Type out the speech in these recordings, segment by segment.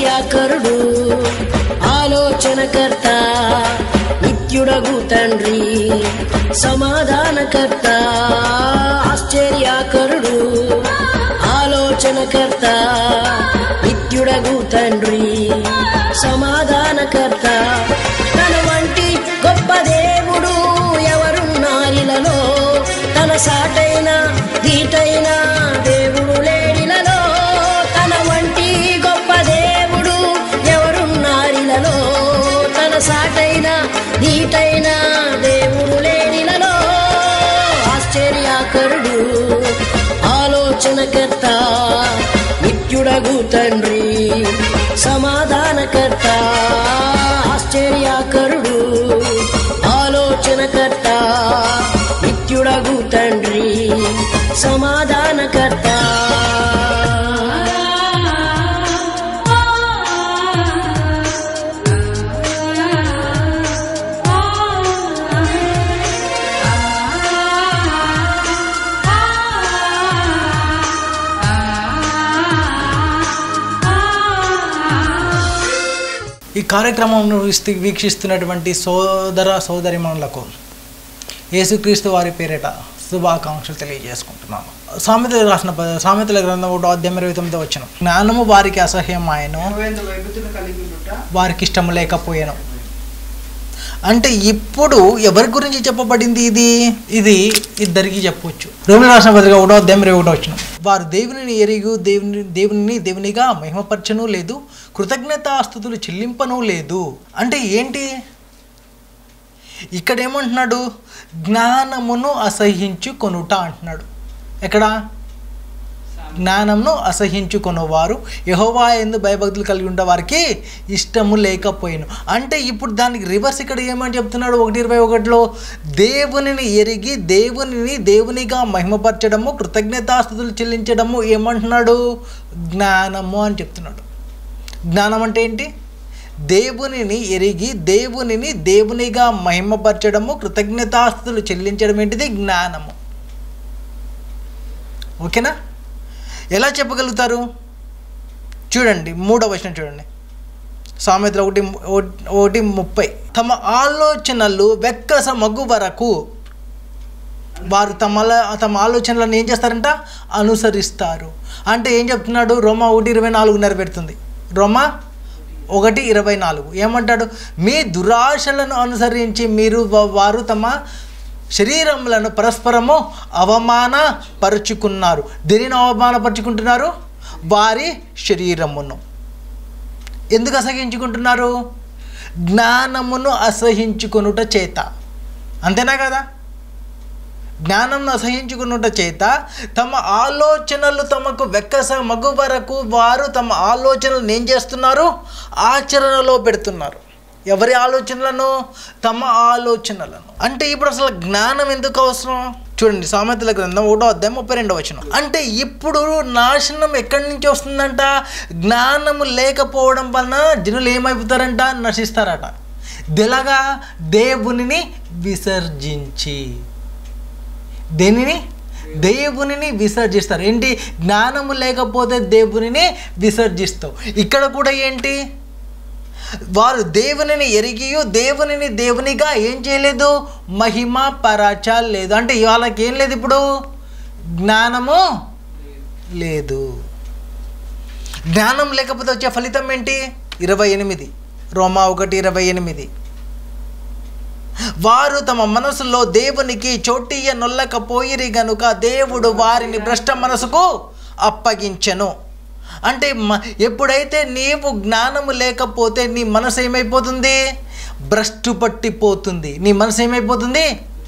ఆశ్చర్యాకరుడు ఆలోచనకర్త నిత్యుడగు తండ్రి సమాధానకర్త ఆశ్చర్యాకరుడు ఆలోచనకర్త నిత్యుడగు తండ్రి సమాధానకర్త తన వంటి గొప్ప దేవుడు ఎవరున్నారిలలో తన సాటైన ధీటైన దేవుడు లేడిలలో తన వంటి గొప్ప దేవుడు ఎవరున్నారిలలో తన సాటైన ధీటైన దేవుడు లేడిలలో ఆశ్చర్యాకరుడు ఆలోచనకర్త నిత్యుడగు తండ్రి సమాధానకర్త ఆశ్చర్యాకరుడు ఆలోచనకర్త నిత్యుడగు తండ్రి సమాధానకర్త ఈ కార్యక్రమంను వీస్తు- వీక్షిస్తున్నటువంటి సోదర సోదరిమణులకు యేసుక్రీస్తు వారి పేరిట శుభాకాంక్షలు తెలియజేసుకుంటున్నాను సామెతలు రాసిన ప- సామెతల గ్రంథం ఒకటో అధ్యాయం ఇరవై తొమ్మిదో వచ్చిన జ్ఞానము వారికి అసహ్యం ఆయను వారికి ఇష్టము లేకపోయాను అంటే ఇప్పుడు ఎవరి గురించి చెప్పబడింది ఇది ఇది ఇద్దరికి చెప్పొచ్చు రోమిల రాసిన పత్రిక ఒకటో అధ్యాయం ఇరవై ఒకటో వచ్చిన వారు దేవునిని ఎరిగు దేవుని దేవునిని దేవునిగా మహిమపరచను లేదు కృతజ్ఞతాస్థుతులు చెల్లింపను లేదు అంటే ఏంటి ఇక్కడ ఏమంటున్నాడు జ్ఞానమును అసహించుకొనుట అంటున్నాడు ఎక్కడ జ్ఞానంను అసహించుకొనువారు యహోవా ఎందు భయభక్తులు కలిగి ఉండే వారికి ఇష్టము లేకపోయిను అంటే ఇప్పుడు దానికి రివర్స్ ఇక్కడ ఏమని చెప్తున్నాడు ఒకటి ఇరవై ఒకటిలో దేవునిని ఎరిగి దేవునిని దేవునిగా మహిమపరచడము కృతజ్ఞతాస్థుతులు చెల్లించడము ఏమంటున్నాడు జ్ఞానము అని చెప్తున్నాడు జ్ఞానం అంటే ఏంటి దేవునిని ఎరిగి దేవునిని దేవునిగా మహిమపరచడము కృతజ్ఞతాస్థుతులు చెల్లించడం ఏంటిది జ్ఞానము ఓకేనా ఎలా చెప్పగలుగుతారు చూడండి మూడవ వచనం చూడండి సామెతలు ఒకటి ఒకటి ముప్పై తమ ఆలోచనలు వెక్కస మగ్గు వరకు వారు తమ తమ ఆలోచనలను ఏం చేస్తారంట అనుసరిస్తారు అంటే ఏం చెప్తున్నాడు రోమా ఒకటి ఇరవై నాలుగు నెరవేరుతుంది రోమా ఒకటి ఇరవై నాలుగు ఏమంటాడు మీ దురాశలను అనుసరించి మీరు వా- వారు తమ శరీరములను పరస్పరము అవమానపరుచుకున్నారు దేనిని అవమానపరుచుకుంటున్నారు వారి శరీరమును ఎందుకు అసహించుకుంటున్నారు జ్ఞానమును అసహించుకొనుట చేత అంతేనా కదా జ్ఞానంను అసహించుకునుట చేత తమ ఆలోచనలు తమకు వెక్కస మగు వరకు వారు తమ ఆలోచనలను ఏం చేస్తున్నారు ఆచరణలో పెడుతున్నారు ఎవరి ఆలోచనలను తమ ఆలోచనలను అంటే ఇప్పుడు అసలు జ్ఞానం ఎందుకు అవసరం చూడండి సామెతల గ్రంథం ఒకటో అధ్యాయం ముప్పై రెండో వచనం అంటే ఇప్పుడు నాశనం ఎక్కడి నుంచి వస్తుందంట జ్ఞానము లేకపోవడం వలన జనులు ఏమైపోతారంట నశిస్తారట ఎలాగా దేవునిని విసర్జించి దేనిని దేవునిని విసర్జిస్తారు ఏంటి జ్ఞానము లేకపోతే దేవునిని విసర్జిస్తావు ఇక్కడ కూడా ఏంటి వారు దేవునిని ఎరిగియు దేవునిని దేవునిగా ఏం చేయలేదు మహిమ పరాచాలు లేదు అంటే వాళ్ళకి ఏం లేదు ఇప్పుడు జ్ఞానము లేదు జ్ఞానం లేకపోతే వచ్చే ఫలితం ఏంటి ఇరవై ఎనిమిది రోమా ఒకటి ఇరవై ఎనిమిది వారు తమ మనసులో దేవునికి చోటియ నొల్లకపోయిరి గనుక దేవుడు వారిని భ్రష్ట మనసుకు అప్పగించెను అంటే మ ఎప్పుడైతే నీవు జ్ఞానము లేకపోతే నీ మనసు ఏమైపోతుంది భ్రష్టు పట్టిపోతుంది నీ మనసు ఏమైపోతుంది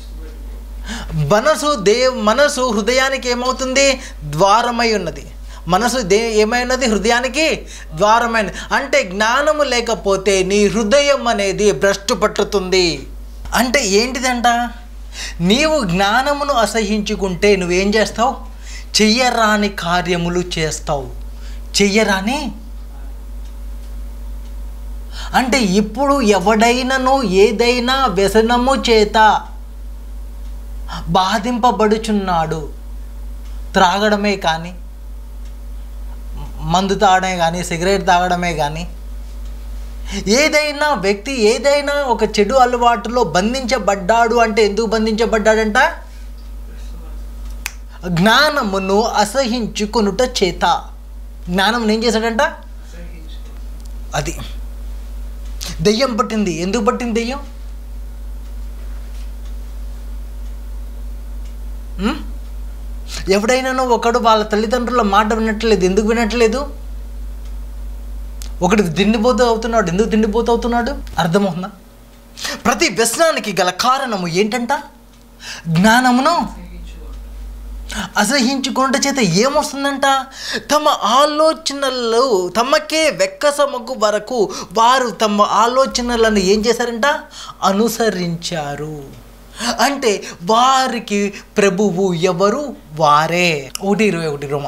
మనసు దేవ్ మనసు హృదయానికి ఏమవుతుంది ద్వారమై ఉన్నది మనసు దే ఏమైనది హృదయానికి ద్వారమైన అంటే జ్ఞానము లేకపోతే నీ హృదయం అనేది భ్రష్టు పట్టుతుంది అంటే ఏంటిదంట నీవు జ్ఞానమును అసహించుకుంటే నువ్వేం చేస్తావు చెయ్యరాని కార్యములు చేస్తావు చెయ్యరాని అంటే ఇప్పుడు ఎవడైనను ఏదైనా వ్యసనము చేత బాధింపబడుచున్నాడు త్రాగడమే కానీ మందు తాగడమే కానీ సిగరెట్ తాగడమే కానీ ఏదైనా వ్యక్తి ఏదైనా ఒక చెడు అలవాటులో బంధించబడ్డాడు అంటే ఎందుకు బంధించబడ్డాడంట జ్ఞానమును అసహించుకొనుట చేత జ్ఞానం ఏం చేశాడంట అది దెయ్యం పట్టింది ఎందుకు పట్టింది దెయ్యం ఉం? ఎవడైనానో ఒకడు వాళ్ళ తల్లిదండ్రుల మాట వినట్లేదు ఎందుకు వినట్లేదు ఒకటి తిండిపోతూ అవుతున్నాడు ఎందుకు తిండిపోతూ అవుతున్నాడు అర్థమవుతుందా ప్రతి వ్యసనానికి గల కారణము ఏంటంట జ్ఞానమును అసహించుకుంట చేత ఏమొస్తుందంట తమ ఆలోచనలు తమకే వెక్కసమకు వరకు వారు తమ ఆలోచనలను ఏం చేశారంట అనుసరించారు అంటే వారికి ప్రభువు ఎవరు వారే ఒకటి ఇరవై ఒకటి రోమా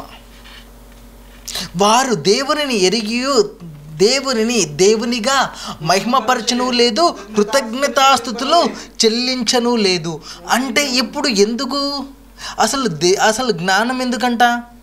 వారు దేవునిని ఎరిగి దేవునిని దేవునిగా మహిమపరచను లేదు కృతజ్ఞతాస్థుతులు చెల్లించను లేదు అంటే ఇప్పుడు ఎందుకు అసలు దే అసలు జ్ఞానం ఎందుకంట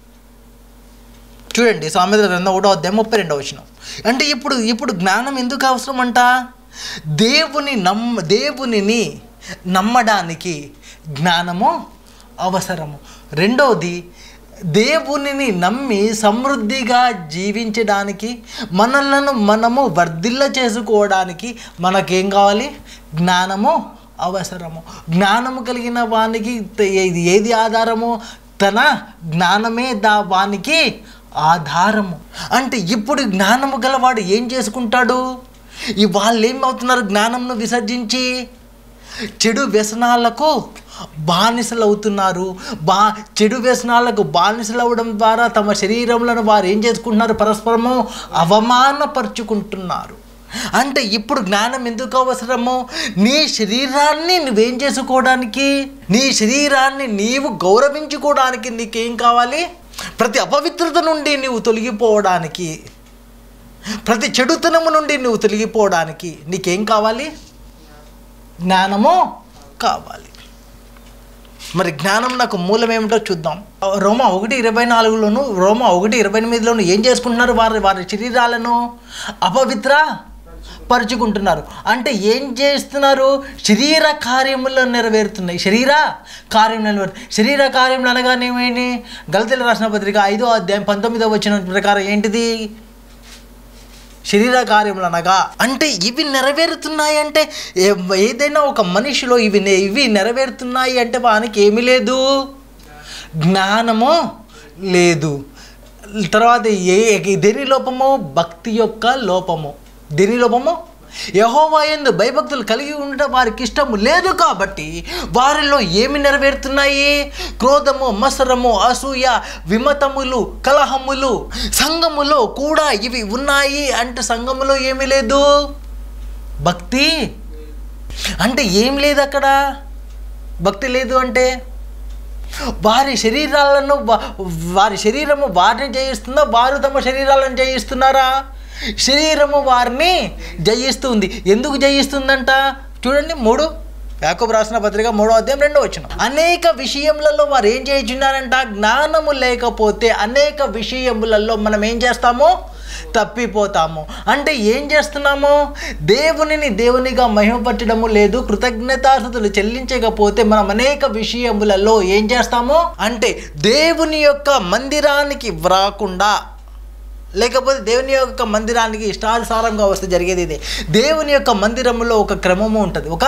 చూడండి సామెత గ్రంథం ఒకటో అధ్యాయం ముప్పై రెండవ వచ్చిన అంటే ఇప్పుడు ఇప్పుడు జ్ఞానం ఎందుకు అవసరం అంట దేవుని నమ్మ దేవునిని నమ్మడానికి జ్ఞానము అవసరము రెండవది దేవునిని నమ్మి సమృద్ధిగా జీవించడానికి మనలను మనము వర్ధిల్ల చేసుకోవడానికి మనకేం కావాలి జ్ఞానము అవసరము జ్ఞానము కలిగిన వానికి త- ఏది ఏది ఆధారము తన జ్ఞానమే దా వానికి ఆధారము అంటే ఇప్పుడు జ్ఞానము గలవాడు ఏం చేసుకుంటాడు ఈ వాళ్ళు ఏమవుతున్నారు జ్ఞానంను విసర్జించి చెడు వ్యసనాలకు బానిసలు అవుతున్నారు బా చెడు వ్యసనాలకు బానిసలు అవ్వడం ద్వారా తమ శరీరంలో వారు ఏం చేసుకుంటున్నారు పరస్పరము అవమానపరుచుకుంటున్నారు అంటే ఇప్పుడు జ్ఞానం ఎందుకు అవసరము నీ శరీరాన్ని నువ్వేం చేసుకోవడానికి నీ శరీరాన్ని నీవు గౌరవించుకోవడానికి నీకేం కావాలి ప్రతి అపవిత్రత నుండి నీవు తొలగిపోవడానికి ప్రతి చెడుతనము నుండి నువ్వు తొలగిపోవడానికి నీకేం కావాలి జ్ఞానము కావాలి మరి జ్ఞానం నాకు మూలం ఏమిటో చూద్దాం రోమా ఒకటి ఇరవై నాలుగులోను రోమా ఒకటి ఇరవై ఎనిమిదిలోను ఏం చేసుకుంటున్నారు వారి వారి శరీరాలను అపవిత్ర పరుచుకుంటున్నారు అంటే ఏం చేస్తున్నారు శరీర కార్యములు నెరవేరుతున్నాయి శరీర కార్యం నెరవేరు శరీర కార్యములు అనగానేమేంటి గలతీల రాసిన పత్రిక ఐదో అధ్యాయం పంతొమ్మిదో వచ్చిన ప్రకారం ఏంటిది శరీర కార్యములు అనగా అంటే ఇవి నెరవేరుతున్నాయి అంటే ఏ- ఏదైనా ఒక మనిషిలో ఇవి నె- ఇవి నెరవేరుతున్నాయి అంటే వానికి ఏమీ లేదు జ్ఞానము లేదు తర్వాత ఏ దేని లోపము భక్తి యొక్క లోపము దేని లోపము యహోవా ఎందు భయభక్తులు కలిగి ఉండటం వారికి ఇష్టము లేదు కాబట్టి వారిలో ఏమి నెరవేరుతున్నాయి క్రోధము మసరము అసూయ విమతములు కలహములు సంఘములో కూడా ఇవి ఉన్నాయి అంటే సంఘములో ఏమీ లేదు భక్తి అంటే ఏం లేదు అక్కడ భక్తి లేదు అంటే వారి శరీరాలను వా- వారి శరీరము వారిని జయిస్తుందా వారు తమ శరీరాలను జయిస్తున్నారా శరీరము వారిని జయిస్తుంది ఎందుకు జయిస్తుందంట చూడండి మూడు యాకోబు రాసిన పత్రిక మూడో అధ్యాయం రెండో వచ్చిన అనేక విషయములలో వారు ఏం చేయుచున్నారంట జ్ఞానము లేకపోతే అనేక విషయములలో మనం ఏం చేస్తాము తప్పిపోతాము అంటే ఏం చేస్తున్నాము దేవునిని దేవునిగా మహిమపట్టడము లేదు కృతజ్ఞతాస్థుతులు చెల్లించకపోతే మనం అనేక విషయములలో ఏం చేస్తాము అంటే దేవుని యొక్క మందిరానికి రాకుండా లేకపోతే దేవుని యొక్క మందిరానికి ఇష్టానుసారంగా వస్తే జరిగేది ఇదే దేవుని యొక్క మందిరములో ఒక క్రమము ఉంటుంది ఒక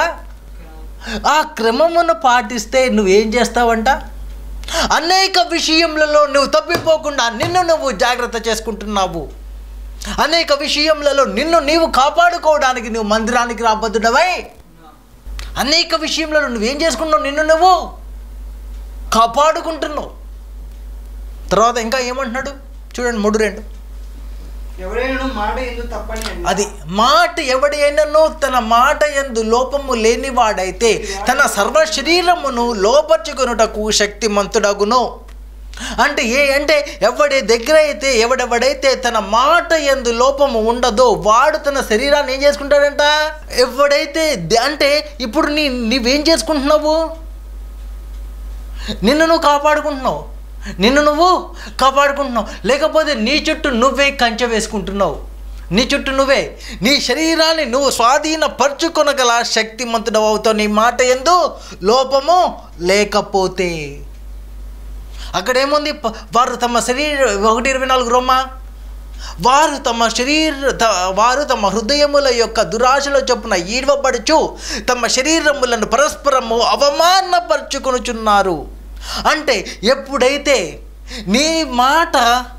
ఆ క్రమమును పాటిస్తే నువ్వేం చేస్తావంట అనేక విషయములలో నువ్వు తప్పిపోకుండా నిన్ను నువ్వు జాగ్రత్త చేసుకుంటున్నావు అనేక విషయములలో నిన్ను నీవు కాపాడుకోవడానికి నువ్వు మందిరానికి రాబద్దుడవై అనేక విషయంలో నువ్వేం చేసుకుంటున్నావు నిన్ను నువ్వు కాపాడుకుంటున్నావు తర్వాత ఇంకా ఏమంటున్నాడు చూడండి మూడు రెండు ఎవరైనా మాట ఎందుకు తప్పని అన్నా. అది మాట ఎవడైనను తన మాట ఎందు లోపము లేనివాడైతే తన సర్వ శరీరమును లోపర్చుకొనుటకు శక్తిమంతుడగును అంటే ఏ అంటే ఎవడి దగ్గర అయితే ఎవడెవడైతే తన మాట ఎందు లోపము ఉండదో వాడు తన శరీరాన్ని ఏం చేసుకుంటాడంట ఎవడైతే ద- అంటే ఇప్పుడు నీ నీవేం చేసుకుంటున్నావు నిన్ను నువ్వు కాపాడుకుంటున్నావు నిన్ను నువ్వు కాపాడుకుంటున్నావు లేకపోతే నీ చుట్టూ నువ్వే కంచె వేసుకుంటున్నావు నీ చుట్టూ నువ్వే నీ శరీరాన్ని నువ్వు స్వాధీనపరచుకొనగల శక్తిమంతుడవు అవుతావు నీ మాట ఎందు లోపము లేకపోతే అక్కడ ఏముంది ప- వారు తమ శరీర ఒకటి ఇరవై నాలుగు రోమా వారు తమ శరీర త- వారు తమ హృదయముల యొక్క దురాశల చొప్పున ఈడవబడుచు తమ శరీరములను పరస్పరము అవమానపరుచుకొనుచున్నారు అంటే ఎప్పుడైతే నీ మాట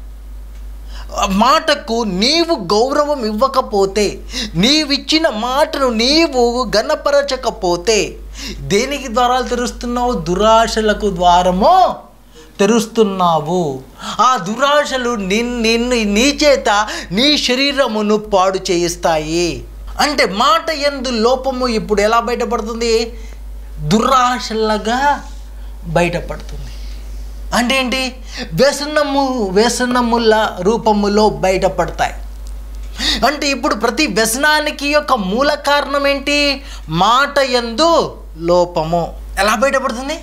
మాటకు నీవు గౌరవం ఇవ్వకపోతే నీవిచ్చిన మాటను నీవు గణపరచకపోతే దేనికి ద్వారాలు తెరుస్తున్నావు దురాశలకు ద్వారము తెరుస్తున్నావు ఆ దురాశలు నిన్ను నిన్ను నీ చేత నీ శరీరమును పాడు చేయిస్తాయి అంటే మాట ఎందు లోపము ఇప్పుడు ఎలా బయటపడుతుంది దురాశలుగా బయటపడుతుంది అంటే ఏంటి వ్యసనము వ్యసనముల రూపములో బయటపడతాయి అంటే ఇప్పుడు ప్రతి వ్యసనానికి యొక్క మూల కారణం ఏంటి మాట ఎందు లోపము ఎలా బయటపడుతుంది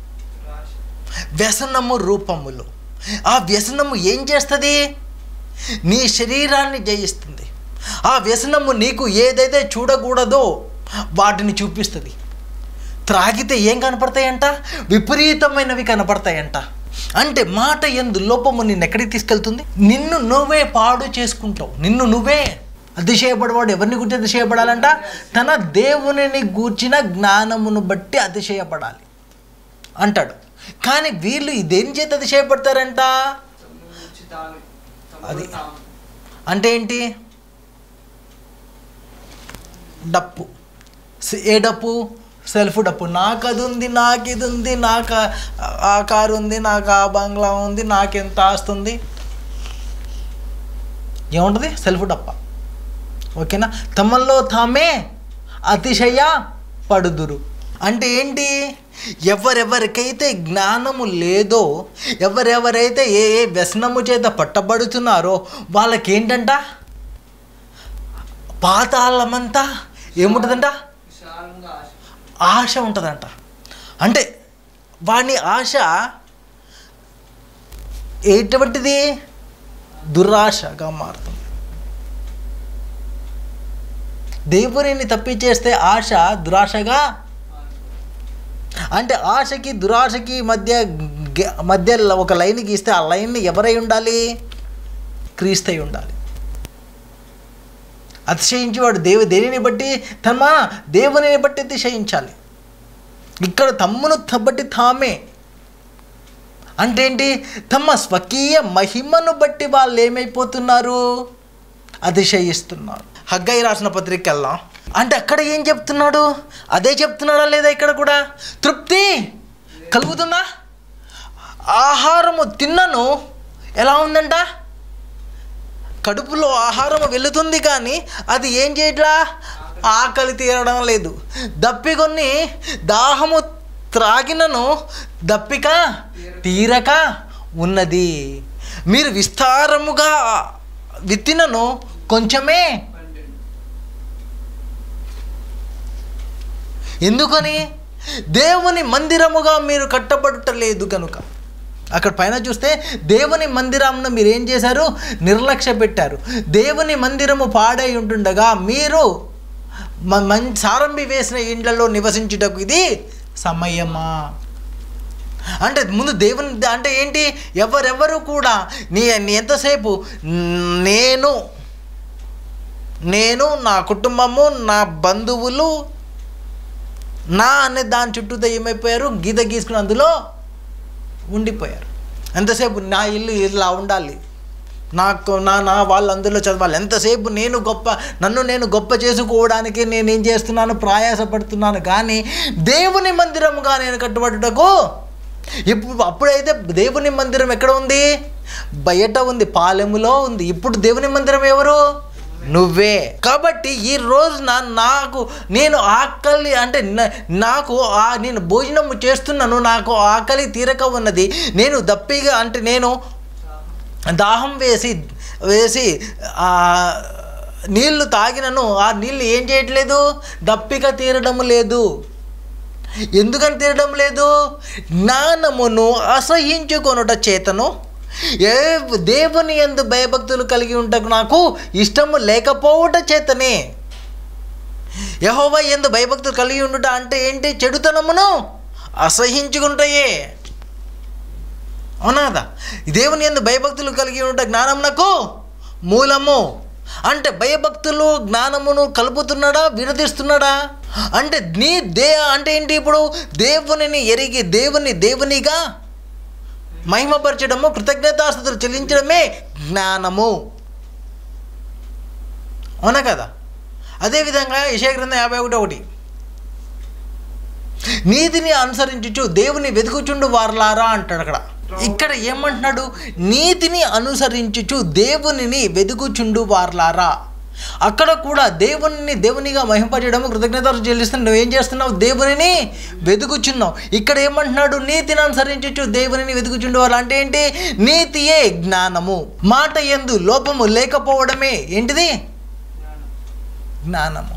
వ్యసనము రూపములో ఆ వ్యసనము ఏం చేస్తుంది నీ శరీరాన్ని జయిస్తుంది ఆ వ్యసనము నీకు ఏదైతే చూడకూడదో వాటిని చూపిస్తుంది త్రాగితే ఏం కనపడతాయంట విపరీతమైనవి కనపడతాయంట అంటే మాట ఎందు లోపము నిన్ను ఎక్కడికి తీసుకెళ్తుంది నిన్ను నువ్వే పాడు చేసుకుంటావు నిన్ను నువ్వే అతిశయపడవాడు ఎవరిని గురించి అతిశయపడాలంట తన దేవునిని గూర్చిన జ్ఞానమును బట్టి అతిశయపడాలి అంటాడు కానీ వీళ్ళు దేని చేత అతిశయపడతారంట అది. అంటే ఏంటి డప్పు స- ఏ డప్పు సెల్ఫ్ డప్పు నాకు అది ఉంది నాకు ఇది ఉంది నాకు ఆ- ఆ కారు ఉంది నాకు ఆ బంగ్లా ఉంది నాకు ఎంత ఆస్తుంది ఏముంటుంది సెల్ఫ్ డప్ప ఓకేనా తమల్లో తామే అతిశయ పడుదురు అంటే ఏంటి ఎవరెవరికైతే జ్ఞానము లేదో ఎవరెవరైతే ఏ ఏ వ్యసనము చేత పట్టబడుతున్నారో వాళ్ళకేంటంట పాతాళమంతా ఏముంటుందంట ఆశ ఉంటుందంట అంటే వాని ఆశ ఎటువంటిది దురాశగా మారుతుంది దేవునిని తప్పించేస్తే ఆశ దురాశగా అంటే ఆశకి దురాశకి మధ్య గ- మధ్య ఒక లైన్ గీస్తే ఆ లైన్ని ఎవరై ఉండాలి క్రీస్తై ఉండాలి అతిశయించేవాడు దేవు దేనిని బట్టి తమ దేవునిని బట్టి అతిశయించాలి ఇక్కడ తమ్మును త- బట్టి తామే అంటే ఏంటి తమ స్వకీయ మహిమను బట్టి వాళ్ళు ఏమైపోతున్నారు అతిశయిస్తున్నారు హగ్గై రాసిన పత్రిక వెళ్దాం అంటే అక్కడ ఏం చెప్తున్నాడు అదే చెప్తున్నాడా లేదా ఇక్కడ కూడా తృప్తి కలుగుతుందా ఆహారము తిన్నను ఎలా ఉందంట కడుపులో ఆహారం వెళుతుంది కానీ అది ఏం చేయట్లా ఆకలి తీరడం లేదు దప్పికొన్ని దాహము త్రాగినను దప్పిక తీరక ఉన్నది మీరు విస్తారముగా విత్తినను కొంచెమే ఎందుకని దేవుని మందిరముగా మీరు కట్టబడటలేదు కనుక అక్కడ పైన చూస్తే దేవుని మందిరంను మీరు ఏం చేశారు నిర్లక్ష్య పెట్టారు దేవుని మందిరము పాడై ఉంటుండగా మీరు మ- మం సారంభి వేసిన ఇండ్లలో నివసించుటకు ఇది సమయమా అంటే ముందు దేవుని అంటే ఏంటి ఎవరెవరు కూడా నీ నీ ఎంతసేపు నేను నేను నా కుటుంబము నా బంధువులు నా అనే దాని చుట్టూతో ఏమైపోయారు గీత గీసుకుని అందులో ఉండిపోయారు ఎంతసేపు నా ఇల్లు ఇలా ఉండాలి నాకు నా నా వాళ్ళు అందులో చదవాలి ఎంతసేపు నేను గొప్ప నన్ను నేను గొప్ప చేసుకోవడానికి నేను ఏం చేస్తున్నాను ప్రయాసపడుతున్నాను కానీ దేవుని మందిరముగా నేను కట్టుబడుటకు ఇప్పుడు అప్పుడైతే దేవుని మందిరం ఎక్కడ ఉంది బయట ఉంది పాలెములో ఉంది ఇప్పుడు దేవుని మందిరం ఎవరు నువ్వే కాబట్టి ఈ రోజున నాకు నేను ఆకలి అంటే నా- నాకు ఆ నేను భోజనము చేస్తున్నాను నాకు ఆకలి తీరక ఉన్నది నేను దప్పిగా అంటే నేను దాహం వేసి వేసి ఆ నీళ్లు తాగినను ఆ నీళ్ళు ఏం చేయట్లేదు దప్పిక తీరడం లేదు ఎందుకని తీరడం లేదు జ్ఞానమును అసహించుకొనుట చేతను ఏ దేవుని ఎందు భయభక్తులు కలిగి ఉంటకు నాకు ఇష్టము లేకపోవట చేతనే యహోవా ఎందు భయభక్తులు కలిగి ఉండుట అంటే ఏంటి చెడుతనమును అసహించుకుంటాయే అవునా కదా దేవుని ఎందు భయభక్తులు కలిగి ఉంట జ్ఞానమునకు మూలము అంటే భయభక్తులు జ్ఞానమును కలుపుతున్నాడా విడదీస్తున్నాడా అంటే నీ దే అంటే ఏంటి ఇప్పుడు దేవునిని ఎరిగి దేవుని దేవునిగా మహిమపరచడము కృతజ్ఞతాస్థుతులు చెల్లించడమే జ్ఞానము అవునా కదా అదేవిధంగా యశయ గ్రంథం యాభై ఒకటి ఒకటి నీతిని అనుసరించుచు దేవుని వెతుకుచుండు వారలారా అంటాడు అక్కడ ఇక్కడ ఏమంటున్నాడు నీతిని అనుసరించుచు దేవునిని వెతుకుచుండు వారలారా అక్కడ కూడా దేవుని దేవునిగా మహింపజేయడము కృతజ్ఞతలు చెల్లిస్తున్నావు నువ్వేం చేస్తున్నావు దేవునిని వెతుకుచున్నావు ఇక్కడ ఏమంటున్నాడు నీతిని అనుసరించుచు దేవునిని వెతుకుచుండు వారు అంటే ఏంటి నీతియే జ్ఞానము మాట ఎందు లోపము లేకపోవడమే ఏంటిది జ్ఞానము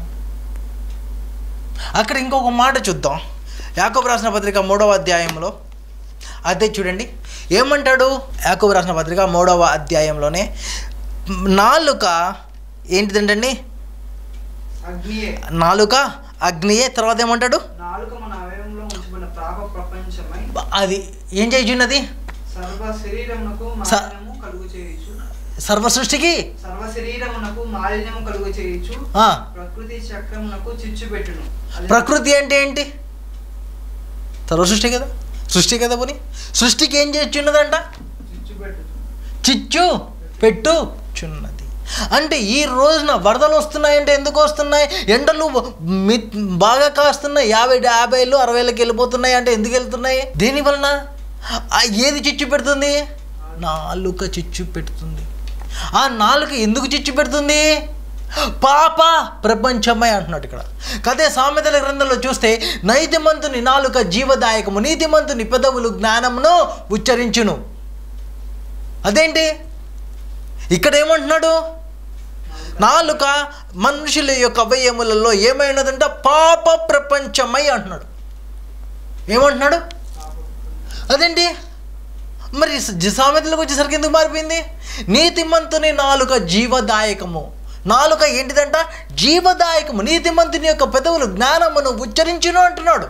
అక్కడ ఇంకొక మాట చూద్దాం యాకోబు రాసిన పత్రిక మూడవ అధ్యాయంలో అదే చూడండి ఏమంటాడు యాకోబు రాసిన పత్రిక మూడవ అధ్యాయంలోనే నాలుక ఏంటిదంటండి అగ్నియే నాలుక అగ్నియే తర్వాత ఏమంటాడు నాలుక మన అవయవంలో ఉంచబడిన పాప ప్రపంచమై అది ఏం చేయుచున్నది సర్వ శరీరమునకు స- మాలిన్యము కలుగు చేయొచ్చు సర్వ సృష్టికి సర్వ శరీరమునకు మాలిన్యము కలుగు చేయొచ్చు ఆ, ప్రకృతి చక్రమునకు చిచ్చు పెట్టును అది ప్రకృతి అంటే ఏంటి సర్వ సృష్టి కదా సృష్టి కదా పోని సృష్టికి ఏం చేస్తున్నదంట చిచ్చు పెట్టును చిచ్చు పెట్టుచున్నది అంటే ఈ రోజున వరదలు వస్తున్నాయంటే ఎందుకు వస్తున్నాయి ఎండలు మి బాగా కాస్తున్నాయి యాభై యాభైలు అరవైలకి వెళ్ళిపోతున్నాయి అంటే ఎందుకు వెళ్తున్నాయి దేని వలన ఆ ఏది చిచ్చు పెడుతుంది నాలుక చిచ్చు పెడుతుంది ఆ నాలుక ఎందుకు చిచ్చు పెడుతుంది పాప ప్రపంచమై అంటున్నాడు ఇక్కడ కదే సామెతల గ్రంథంలో చూస్తే నైతిమంతుని నాలుక జీవదాయకము నీతిమంతుని పెదవులు జ్ఞానమును ఉచ్చరించును అదేంటి ఇక్కడ ఏమంటున్నాడు నాలుక మనుషుల యొక్క అవయములలో ఏమైనదంట పాప ప్రపంచమై అంటున్నాడు ఏమంటున్నాడు అదేంటి మరి జ- సామెతలకు వచ్చేసరికి ఎందుకు మారిపోయింది నీతిమంతుని నాలుక జీవదాయకము నాలుక ఏంటిదంట జీవదాయకము నీతిమంతుని యొక్క పెదవులు జ్ఞానమును ఉచ్చరించును అంటున్నాడు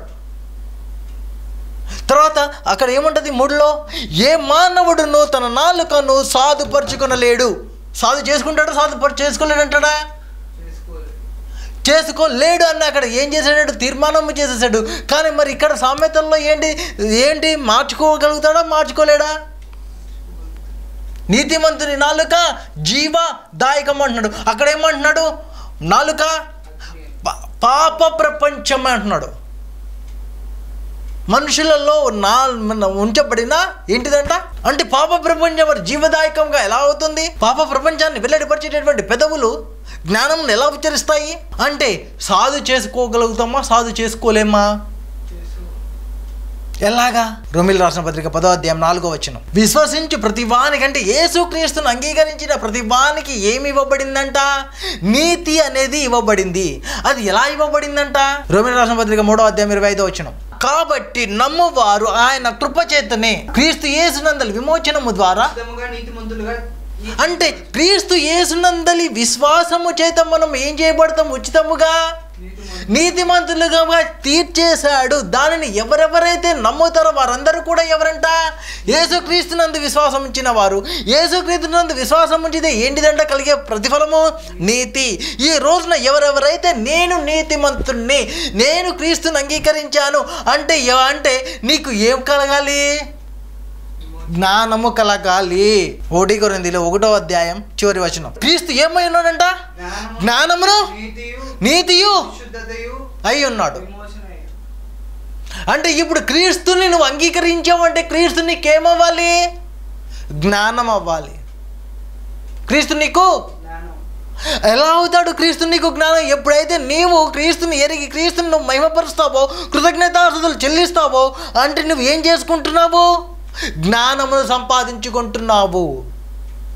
తర్వాత అక్కడ ఏముంటుంది మూడులో ఏ మానవుడును తన నాలుకను సాధుపరుచుకొనలేడు సాధు చేసుకుంటాడు సాధుపరు చేసుకోలేడు అంటాడా చేసుకోలేదు చేసుకోలేడు అన్న అక్కడ ఏం చేశాడు తీర్మానం చేసేసాడు కానీ మరి ఇక్కడ సామెతల్లో ఏంటి ఏంటి మార్చుకోగలుగుతాడా మార్చుకోలేడా నీతిమంతుని నాలుక జీవదాయకం అంటున్నాడు అక్కడ ఏమంటున్నాడు నాలుక పా- పాప ప్రపంచం అంటున్నాడు మనుషులలో నా మన ఉంచబడిన ఏంటిదంట అంటే పాప ప్రపంచం మరి జీవదాయకంగా ఎలా అవుతుంది పాప ప్రపంచాన్ని వెల్లడిపరిచేటటువంటి పెదవులు జ్ఞానం ఎలా ఉచ్చరిస్తాయి అంటే సాధు చేసుకోగలుగుతామా సాధు చేసుకోలేమా చేసుకో ఎలాగా రోమిల్ రాసిన పత్రిక పదో అధ్యాయం నాలుగో వచ్చిన విశ్వసించు ప్రతివానికంటే యేసుక్రీస్తును అంగీకరించిన ప్రతివానికి ఏమి ఇవ్వబడిందంట నీతి అనేది ఇవ్వబడింది అది ఎలా ఇవ్వబడిందంట రోమిల్ రాసిన పత్రిక మూడో అధ్యాయం ఇరవై ఐదో వచ్చిన కాబట్టి నమ్మువారు ఆయన కృపచేతనే క్రీస్తు యేసునందలి విమోచనము ద్వారా ఉచితముగా నీతిమంతులుగా ఈ- అంటే క్రీస్తు యేసునందలి విశ్వాసము చేత మనం ఏం చేయబడతాం ఉచితముగా నీతిమంతులు నీతిమంతులుగా తీర్చేశాడు దానిని ఎవరెవరైతే నమ్ముతారో వారందరూ కూడా ఎవరంట యేసుక్రీస్తునందు విశ్వాసం ఉంచిన వారు యేసుక్రీస్తునందు విశ్వాసం ఉంచితే ఏంటిదంట కలిగే ప్రతిఫలము నీతి ఈ రోజున ఎవరెవరైతే నేను నీతిమంతుణ్ణి నేను క్రీస్తుని అంగీకరించాను అంటే ఎవ- అంటే నీకు ఏం కలగాలి జ్ఞానము కలగాలి ఒకటి కొరిందిలో ఒకటో అధ్యాయం చివరి వచనం క్రీస్తు ఏమై ఉన్నాడంట జ్ఞానము, జ్ఞానమును నీతియు నీతియు శుద్ధతయు అయి ఉన్నాడు విమోచనయు. అంటే ఇప్పుడు క్రీస్తుని నువ్వు అంగీకరించావంటే క్రీస్తు నీకేమవ్వాలి జ్ఞానం అవ్వాలి క్రీస్తు నీకు జ్ఞానం ఎలా అవుతాడు క్రీస్తు నీకు జ్ఞానం ఎప్పుడైతే నీవు క్రీస్తుని ఎరిగి క్రీస్తుని నువ్వు మహిమపరుస్తావో కృతజ్ఞతాస్తుతులు చెల్లిస్తావో అంటే నువ్వు ఏం చేసుకుంటున్నావు జ్ఞానమును సంపాదించుకుంటున్నావు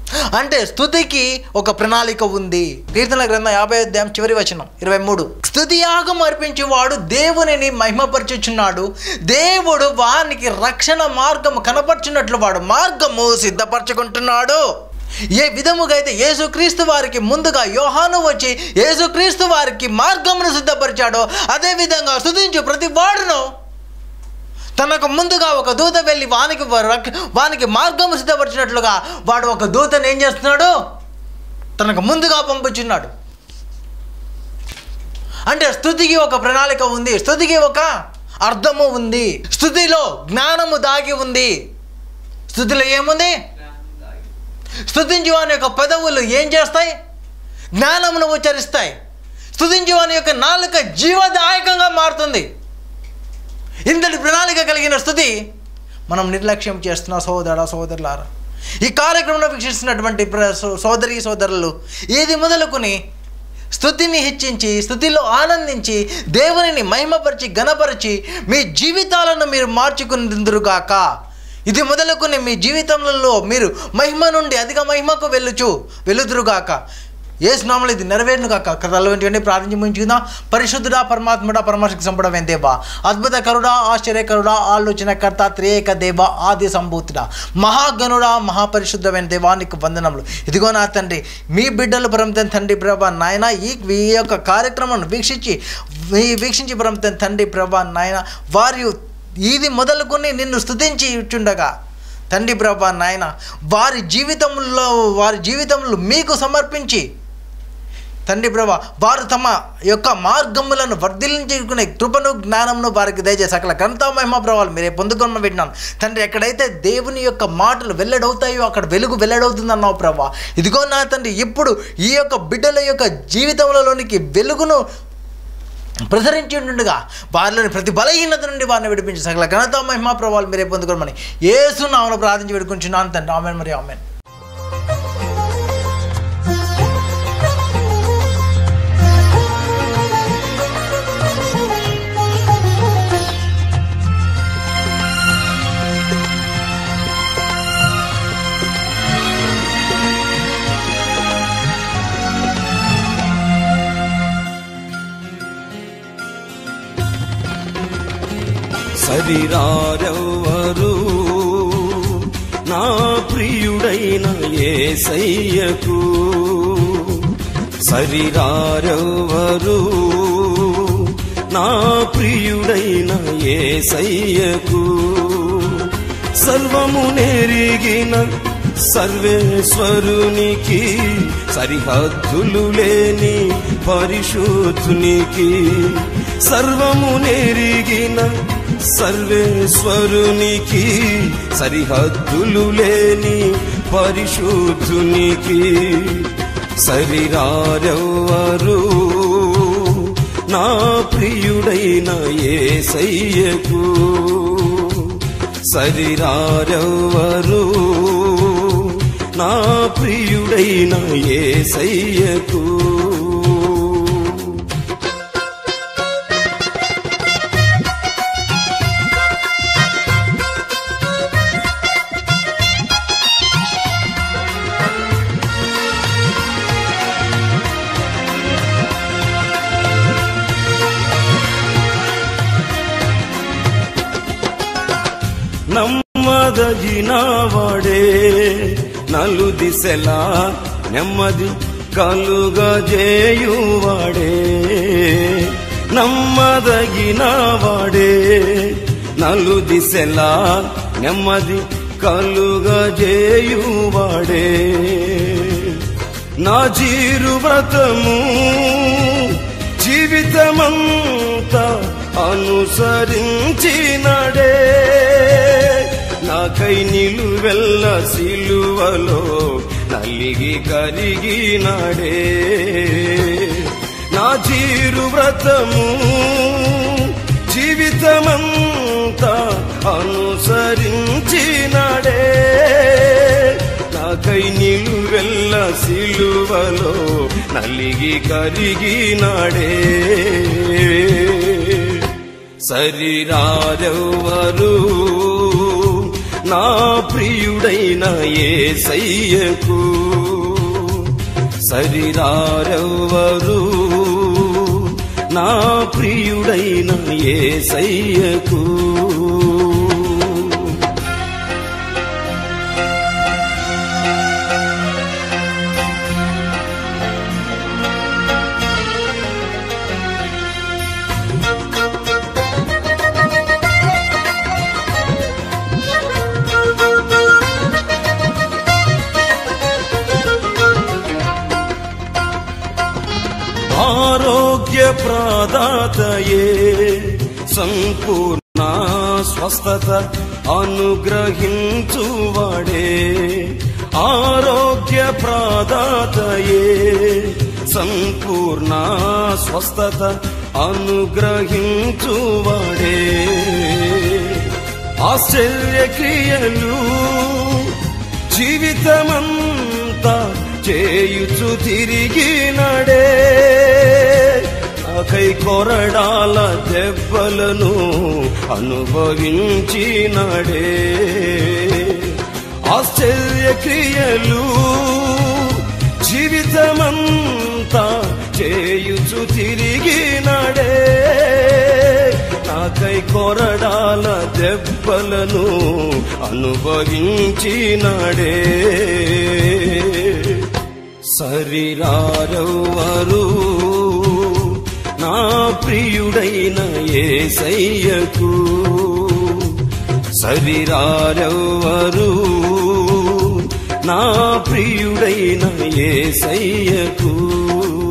అంటే స్థుతికి ఒక ప్రణాళిక ఉంది కీర్తన గ్రంథం యాభై అధ్యాయం చివరి వచనం ఇరవై మూడు స్థుతి యాగం అర్పించేవాడు దేవునిని మహిమపరచుచున్నాడు దేవుడు వానికి రక్షణ మార్గము కనపరుచున్నట్లు వాడు మార్గము సిద్ధపరచుకుంటున్నాడు ఏ విధముగా అయితే యేసుక్రీస్తు వారికి ముందుగా యోహాను వచ్చి యేసుక్రీస్తు వారికి మార్గమును సిద్ధపరిచాడో అదే విధంగా స్థుతించు ప్రతి వాడును తనకు ముందుగా ఒక దూత వెళ్ళి వానికి రక్- వానికి మార్గం సిద్ధపరిచినట్లుగా వాడు ఒక దూతను ఏం చేస్తున్నాడు తనకు ముందుగా పంపుచున్నాడు అంటే స్థుతికి ఒక ప్రణాళిక ఉంది స్థుతికి ఒక అర్థము ఉంది స్థుతిలో జ్ఞానము దాగి ఉంది స్థుతిలో ఏముంది స్థుతించు వాని యొక్క పెదవులు ఏం చేస్తాయి జ్ఞానమును ఉచ్చరిస్తాయి స్థుతించు వాని యొక్క నాలుక జీవదాయకంగా మారుతుంది ఇంతటి ప్రణాళిక కలిగిన స్థుతి మనం నిర్లక్ష్యం చేస్తున్న సోదర సోదరులారా ఈ కార్యక్రమంలో వీక్షిస్తున్నటువంటి ప్ర- సో- సోదరి సోదరులు ఏది మొదలుకొని స్థుతిని హెచ్చించి స్థుతిలో ఆనందించి దేవునిని మహిమపరిచి గణపరిచి మీ జీవితాలను మీరు మార్చుకుందురుగాక ఇది మొదలుకొని మీ జీవితంలో మీరు మహిమ నుండి అధిక మహిమకు వెళ్ళుచు వెలుదురుగాక ఏ స్నామలు ఇది నెరవేరును కాక కథలు వెంటనే ప్రార్థించి ముంచుకుందాం పరిశుద్ధుడా పరమాత్ముడా పరమశక్తి సంపడమే దేవా అద్భుత కరుడా ఆశ్చర్యకరుడా ఆలోచనకర్త త్రియేక దేవ ఆది సంభూతుడా మహాగణుడా మహాపరిశుద్ధమైన దేవానికి వందనములు ఇదిగో నా తండ్రి మీ బిడ్డలు పరమతన్ తండ్రి ప్రభా నాయన ఈ ఈ యొక్క కార్యక్రమాన్ని వీక్షించి ఈ వీక్షించి పరమతన్ తండ్రి ప్రభా నాయన వారి ఇది మొదలుకొని నిన్ను స్తుతించి ఇచ్చుండగా తండ్రి ప్రభా నాయన వారి జీవితంలో వారి జీవితంలో మీకు సమర్పించి తండ్రి ప్రభా వారు తమ యొక్క మార్గములను వర్ధిలించుకునే కృపను జ్ఞానమును వారికి దయచే సకల ఘనతా మహిమ ప్రభావాలు మీరే పొందుకొని వింటున్నాను తండ్రి ఎక్కడైతే దేవుని యొక్క మాటలు వెల్లడవుతాయో అక్కడ వెలుగు వెల్లడవుతుందన్నావు ప్రభా ఇదిగో నా తండ్రి ఇప్పుడు ఈ యొక్క బిడ్డల యొక్క జీవితంలోనికి వెలుగును ప్రసరించి ఉండుగా వారిలోని ప్రతి బలహీనత నుండి వారిని విడిపించి సకల ఘనత మహిమా ప్రభావాలు మీరే పొందుకోమని ఏసు నామను ప్రార్థించి పెట్టుకుంటున్నాను తండ్రి ఆమెన్ మరి ఆమెన్ సరిరారెవ్వరు నా ప్రియుడైన ఏసయ్యకు సరిరారెవ్వరు నా ప్రియుడైన ఏసయ్యకు సర్వము నెరిగిన సర్వేశ్వరునికి సరిహద్దులు లేని పరిశుద్ధునికి సర్వము నెరిగిన సర్వేశ్వరునికి సరిహద్దులు లేని పరిశుద్ధునికి సరిరారెవ్వరు నా ప్రియుడైన ఏసయ్యకు సరిరారెవ్వరు నా ప్రియుడైన ఏసయ్యకు నమ్మదగిన వాడే నలు దిశలా నెమ్మది కలుగజేయువాడే నమ్మదగిన వాడే నలు దిశలా నెమ్మది కలుగజేయువాడే నా జీరు వ్రతము జీవితమంతా అనుసరించినడే నాకై నిలువెల్ల సిలువలో నలిగి కరిగినడే నా జీరు వ్రతము జీవితమంతా అనుసరించినడే నాకై నిలువెల్ల సిలువలో నలిగి కరిగినాడే శరీరారెవ్వరు నా ప్రియుడైన ఏసయ్యకు సరిరారెవ్వరు నా ప్రియుడైన ఏసయ్యకు ఆరోగ్య ప్రదాతయే సంపూర్ణ స్వస్థత అనుగ్రహించువాడే ఆరోగ్య ప్రదాతయే సంపూర్ణ స్వస్థత అనుగ్రహించువాడే ఆశ్చర్యక్రియలు జీవితమంతా చేయుచు తిరిగినడే నాకై కొరడాల దెబ్బలను అనుభవించినడే ఆశ్చర్యక్రియలు జీవితమంతా చేయుచు తిరిగినడే నాకై కొరడాల దెబ్బలను అనుభవించినడే సరిరారవరు నా ప్రియుడైన ఏసయ్యకు సరిరారవరు నా ప్రియుడైన ఏసయ్యకు